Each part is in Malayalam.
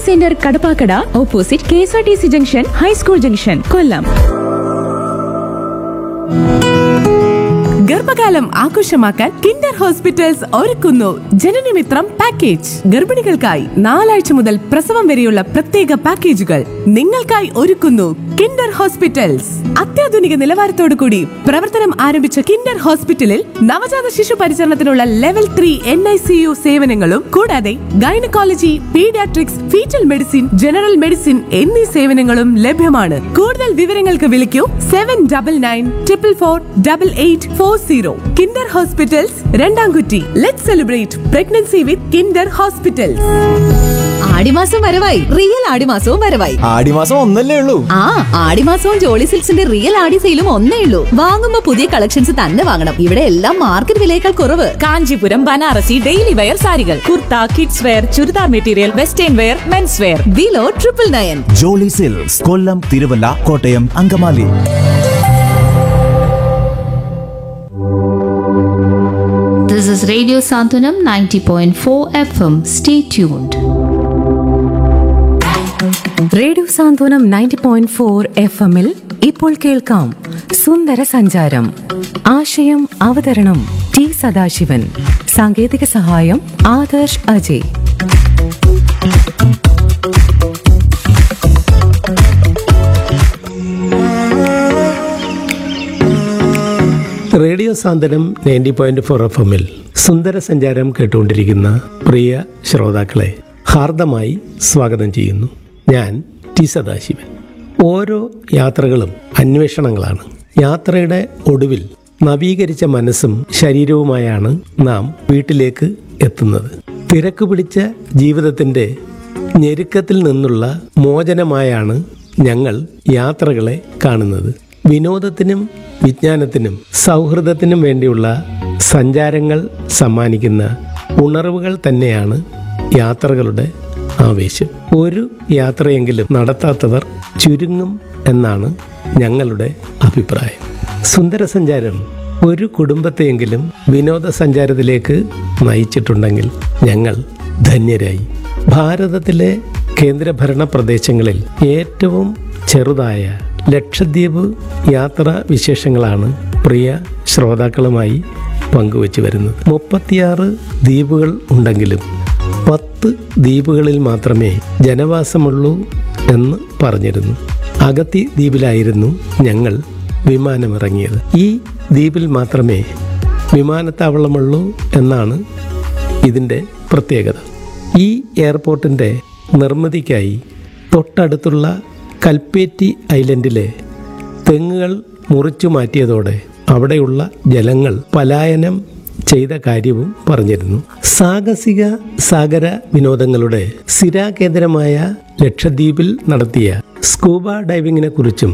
Centre Kadappakada opposite K S R T C junction high school junction Kollam ഗർഭകാലം ആഘോഷമാക്കാൻ കിൻഡർ ഹോസ്പിറ്റൽസ് ഒരുക്കുന്നു ജനനമിത്രം പാക്കേജ് ഗർഭിണികൾക്കായി നാലാഴ്ച മുതൽ പ്രസവം വരെയുള്ള പ്രത്യേക പാക്കേജുകൾ നിങ്ങൾക്കായി ഒരുക്കുന്നു കിൻഡർ ഹോസ്പിറ്റൽസ് അത്യാധുനിക നിലവാരത്തോടു കൂടി പ്രവർത്തനം ആരംഭിച്ച കിൻഡർ ഹോസ്പിറ്റലിൽ നവജാത ശിശു പരിചരണത്തിനുള്ള level three N I C U സേവനങ്ങളും കൂടാതെ gynaecology paediatrics fetal medicine general medicine എന്നീ സേവനങ്ങളും ലഭ്യമാണ് കൂടുതൽ വിവരങ്ങൾക്ക് വിളിക്കൂ seven double nine triple four double eight four zero Kinder hospitals രണ്ടാംകുറ്റി let celebrate pregnancy with Kinder hospitals ആടിമാസം വരവായി റിയൽ ആടിമാസവും വരവായി ആടിമാസം ഒന്നല്ലേ ഉള്ളൂ ആ ആടിമാസവും ജോളി സിൽക്സിന്റെ റിയൽ ആടി സെയിലും ഒന്നേ ഉള്ളൂ വാങ്ങുമ്പോ പുതിയ കളക്ഷൻസ് തന്നെ വാങ്ങണം ഇവിടെ എല്ലാം മാർക്കറ്റ് വിലയേക്കാൾ കുറവ് കാഞ്ചീപുരം ബനാറസി ഡെയിലി വെയർ സാരികൾ kurta kids wear churidar material western wear mens wear below triple nine Jolly silks Kollam Thiruvalla Kottayam Angamaly This is Radio Santanam 90.4 FM. Stay tuned. Radio Santhwanam ninety point four F എമ്മിൽ ഇപ്പോൾ കേൾക്കാം സുന്ദര സഞ്ചാരം ആശയം അവതരണം ടി സദാശിവൻ സാങ്കേതിക സഹായം Adarsh Ajay radio Santhwanam ninety point four F എമ്മിൽ സുന്ദര സഞ്ചാരം കേട്ടുകൊണ്ടിരിക്കുന്ന പ്രിയ ശ്രോതാക്കളെ ഹാർദമായി സ്വാഗതം ചെയ്യുന്നു ഞാൻ ടി സദാശിവൻ ഓരോ യാത്രകളും അന്വേഷണങ്ങളാണ് യാത്രയുടെ ഒടുവിൽ നവീകരിച്ച മനസ്സും ശരീരവുമായാണ് നാം വീട്ടിലേക്ക് എത്തുന്നത് തിരക്ക് പിടിച്ച ജീവിതത്തിൻ്റെ ഞെരുക്കത്തിൽ നിന്നുള്ള മോചനമായാണ് ഞങ്ങൾ യാത്രകളെ കാണുന്നത് വിനോദത്തിനും വിജ്ഞാനത്തിനും സൗഹൃദത്തിനും വേണ്ടിയുള്ള സഞ്ചാരങ്ങൾ സമ്മാനിക്കുന്ന ഉണർവുകൾ തന്നെയാണ് യാത്രകളുടെ ആവേശം ഒരു യാത്രയെങ്കിലും നടത്താത്തവർ ചുരുങ്ങും എന്നാണ് ഞങ്ങളുടെ അഭിപ്രായം സുന്ദര സഞ്ചാരം ഒരു കുടുംബത്തെയെങ്കിലും വിനോദസഞ്ചാരത്തിലേക്ക് നയിച്ചിട്ടുണ്ടെങ്കിൽ ഞങ്ങൾ ധന്യരായി ഭാരതത്തിലെ കേന്ദ്രഭരണ പ്രദേശങ്ങളിൽ ഏറ്റവും ചെറുതായ ലക്ഷദ്വീപ് യാത്രാ വിശേഷങ്ങളാണ് പ്രിയ ശ്രോതാക്കളുമായി പങ്കുവച്ചു വരുന്നത് മുപ്പത്തിയാറ് ദ്വീപുകൾ ഉണ്ടെങ്കിലും പത്ത് ദ്വീപുകളിൽ മാത്രമേ ജനവാസമുള്ളൂ എന്ന് പറഞ്ഞിരുന്നു അഗത്തി ദ്വീപിലായിരുന്നു ഞങ്ങൾ വിമാനമിറങ്ങിയത് ഈ ദ്വീപിൽ മാത്രമേ വിമാനത്താവളമുള്ളൂ എന്നാണ് ഇതിൻ്റെ പ്രത്യേകത ഈ എയർപോർട്ടിൻ്റെ നിർമ്മിതിക്കായി തൊട്ടടുത്തുള്ള കൽപ്പേറ്റി ഐലൻഡിലെ തെങ്ങുകൾ മുറിച്ചു മാറ്റിയതോടെ അവിടെയുള്ള ജലങ്ങൾ പലായനം ചെയ്ത കാര്യവും പറഞ്ഞിരുന്നു സാഹസിക സാഗര വിനോദങ്ങളുടെ സ്ഥിരാകേന്ദ്രമായ ലക്ഷദ്വീപിൽ നടത്തിയ സ്കൂബ ഡൈവിങ്ങിനെ കുറിച്ചും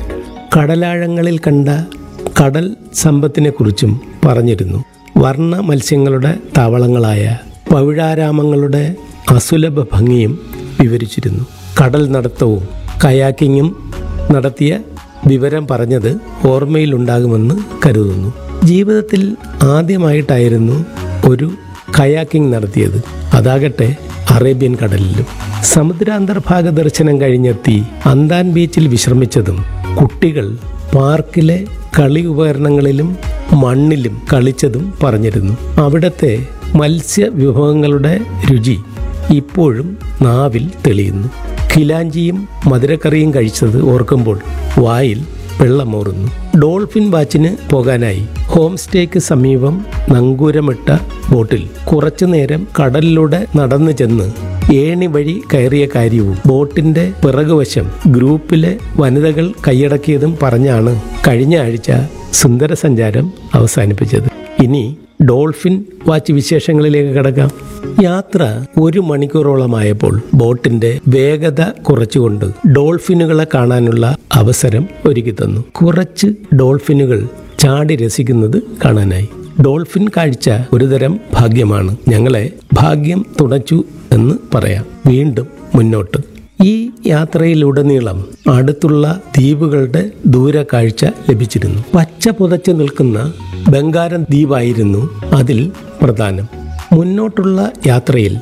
കടലാഴങ്ങളിൽ കണ്ട കടൽ സമ്പത്തിനെക്കുറിച്ചും പറഞ്ഞിരുന്നു വർണ്ണ മത്സ്യങ്ങളുടെ താവളങ്ങളായ പവിഴാരാമങ്ങളുടെ അസുലഭ ഭംഗിയും വിവരിച്ചിരുന്നു കടൽ നടത്തവും കയാക്കിങ്ങും നടത്തിയ വിവരം പറഞ്ഞത് ഓർമ്മയിലുണ്ടാകുമെന്ന് കരുതുന്നു ജീവിതത്തിൽ ആദ്യമായിട്ടായിരുന്നു ഒരു കയാക്കിംഗ് നടത്തിയത് അതാകട്ടെ അറേബ്യൻ കടലിലും സമുദ്രാന്തർഭാഗ ദർശനം കഴിഞ്ഞെത്തി അന്താൻ ബീച്ചിൽ വിശ്രമിച്ചതും കുട്ടികൾ പാർക്കിലെ കളി ഉപകരണങ്ങളിലും മണ്ണിലും കളിച്ചതും പറഞ്ഞിരുന്നു അവിടത്തെ മത്സ്യ വിഭവങ്ങളുടെ രുചി ഇപ്പോഴും നാവിൽ തെളിയുന്നു ഖിലാഞ്ചിയും മധുരക്കറിയും കഴിച്ചത് ഓർക്കുമ്പോൾ വായിൽ വെള്ളമൂറുന്നു ഡോൾഫിൻ വാച്ചിന് പോകാനായി ഹോം സ്റ്റേക്ക് സമീപം നങ്കൂരമിട്ട ബോട്ടിൽ കുറച്ചു നേരം കടലിലൂടെ നടന്നു ചെന്ന് ഏണി വഴി കയറിയ കാര്യവും ബോട്ടിന്റെ പിറകുവശം ഗ്രൂപ്പിലെ വനിതകൾ കൈയടക്കിയതും പറഞ്ഞാണ് കഴിഞ്ഞ ആഴ്ച സുന്ദര സഞ്ചാരം അവസാനിപ്പിച്ചത് ഇനി ഡോൾഫിൻ വാച്ച് വിശേഷങ്ങളിലേക്ക് കടക്കാം യാത്ര ഒരു മണിക്കൂറോളമായപ്പോൾ ബോട്ടിന്റെ വേഗത കുറച്ചുകൊണ്ട് ഡോൾഫിനുകളെ കാണാനുള്ള അവസരം ഒരുക്കി തന്നു കുറച്ച് ഡോൾഫിനുകൾ ചാടി രസിക്കുന്നത് കാണാനായി ഡോൾഫിൻ കാഴ്ച ഒരുതരം ഭാഗ്യമാണ് ഞങ്ങളെ ഭാഗ്യം തുണച്ചു എന്ന് പറയാം വീണ്ടും മുന്നോട്ട് ഈ യാത്രയിലുടനീളം അടുത്തുള്ള ദ്വീപുകളുടെ ദൂരക്കാഴ്ച ലഭിച്ചിരുന്നു പച്ച പുതച്ചു നിൽക്കുന്ന ബംഗാരം ദ്വീപായിരുന്നു അതിൽ പ്രധാനം മുന്നോട്ടുള്ള യാത്രയിൽ